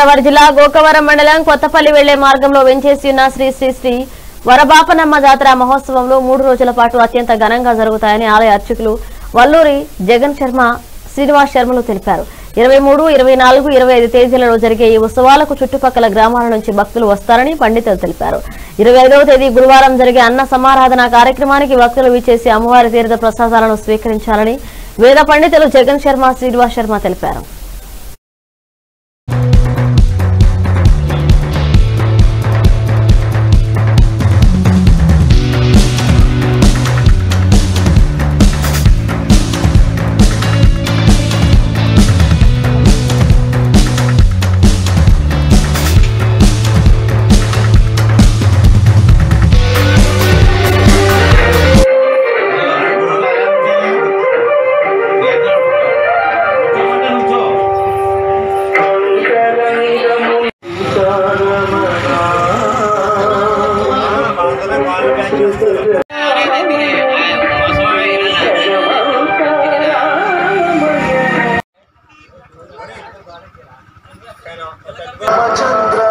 గోదావరి జిల్లా గోకవరం మండలం కొత్తపల్లి వెళ్లే మార్గంలో వెంచేసి ఉన్న శ్రీ శ్రీ శ్రీ వరబాపనమ్మ జాతర మహోత్సవంలో మూడు రోజుల పాటు అత్యంత ఘనంగా జరుగుతాయని ఆలయ అర్చకులు వల్లూరి జగన్ శర్మ శ్రీనివాస్ శర్మలు తెలిపారు ఇరవై మూడు ఇరవై నాలుగు ఇరవై ఐదు తేదీలలో జరిగే ఈ ఉత్సవాలకు చుట్టుపక్కల గ్రామాల నుంచి భక్తులు వస్తారని పండితులు తెలిపారు ఇరవై ఐదవ తేదీ గురువారం జరిగే అన్న సమారాధన కార్యక్రమానికి భక్తులు విచ్చేసి అమ్మవారి తీర్థ ప్రసాదాలను స్వీకరించాలని వేద పండితులు జగన్ శర్మ శ్రీనివాస్ శర్మ తెలిపారు రామచంద్ర